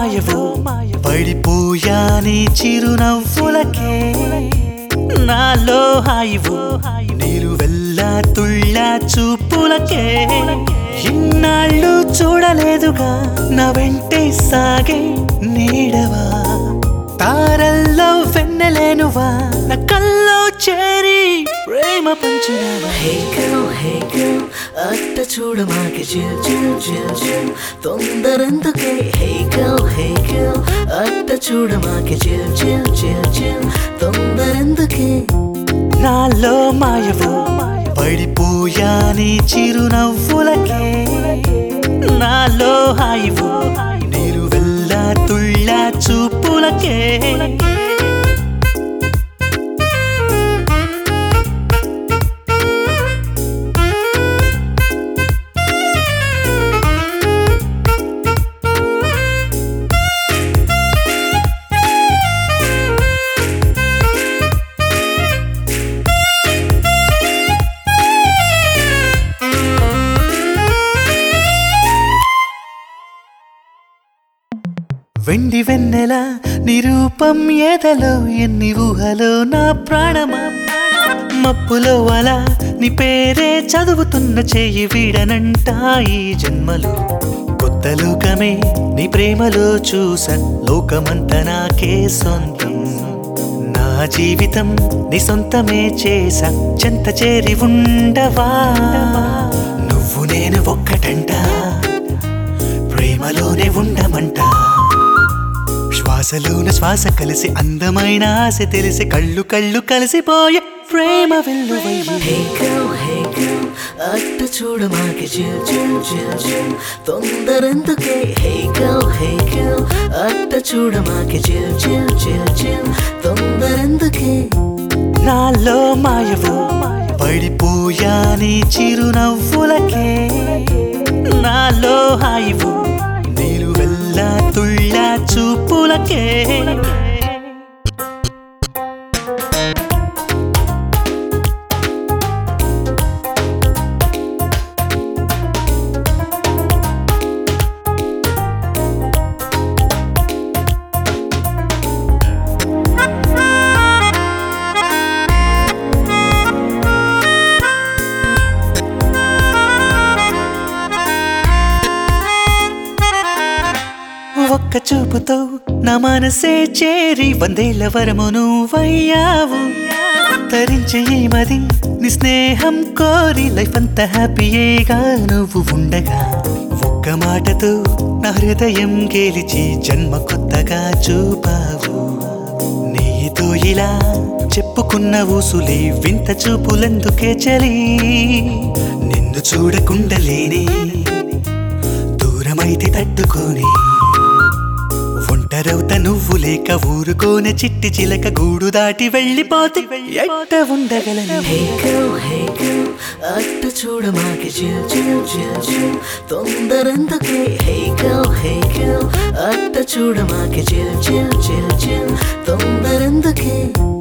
మాయవు పడిపోయా నీ చిరునవ్వులకే నాలో హాయివు నీరు వెళ్ళా తుళ్ళా చూపులకే ఇన్నాళ్ళు చూడలేదుగా నా వెంటే సాగే నీడవా తారల్లో వెన్నెలేనువా నా కల్లో చేరి ప్రేమ పంచినవా Hey girl, hey girl, అట్ట చూడమాకి చిల్ చిల్ చిల్ చిల్ తొందరెందుకే Hey girl, hey girl, అట్ట చూడమాకి చిల్ చిల్ చిల్ చిల్ తొందరెందుకే నాలో మాయవు పడిపోయా నీ చిరునవ్వులకే నాలో హాయివు నీరు వెళ్ళా తుళ్ళా చూపులకే వెండి వెన్నెల నిరూపం ఎదలో ఎన్ని ఊహలో నా ప్రాణమా మప్పులో అలా నీ పేరే చదువుతున్న చెయ్యి వీడనంట ఈ జన్మలో కొత్త లోకమే నీ ప్రేమలో చూసా లోకమంతా నాకే సొంతం నా జీవితం నీ సొంతమే చేసా చెంత చేరి ఉండవా నువ్వు నేను ఒక్కటంట ప్రేమలోనే ఉండమంట శ్వాసలోన శ్వాస కలిసి అందమైన ఆశ తెలిసి కళ్ళు కళ్ళు కలిసిపోయే ప్రేమ వెల్లువయ్యి Hey girl, hey girl, అట్ట చూడమాకి చిల్ చిల్ చిల్ చిల్ తొందరెందుకే Hey girl, hey girl, అట్ట చూడమాకి చిల్ చిల్ చిల్ చిల్ తొందరెందుకే నాలో మాయవు పడిపోయా నీ చిరునవ్వులకే నాలో హాయివు నీరు వెళ్ళా తుళ్ళా చూపులకే ఒక్క చూపుతో నా మనసే చేరి వందేళ్ల వరము నువ్వయ్యావు తరించే ఈ మది నీ స్నేహం కోరి లైఫ్ అంతా హ్యాపీయేగా నువ్వు ఉండగా ఒక్క మాటతో నా హృదయం గెలిచి జన్మ కొత్తగా చూపావు నీతో ఇలా చెప్పుకున్న ఊసులే వింత చూపులెందుకే చలి నిన్ను చూడకుండలేనే దూరమైతే తట్టుకొని ఒంటరవుత నువ్వు లేక ఊరుకోనే చిట్టి చిలక గూడు దాటి వెళ్ళిపోతే ఎట్ట ఉండగలను Hey girl, hey girl, అట్ట చూడమాకి చిల్ చిల్ చిల్ చిల్ తొందరెందుకే Hey girl, hey girl, అట్ట చూడమాకి చిల్ చిల్ చిల్ చిల్ తొందరెందుకే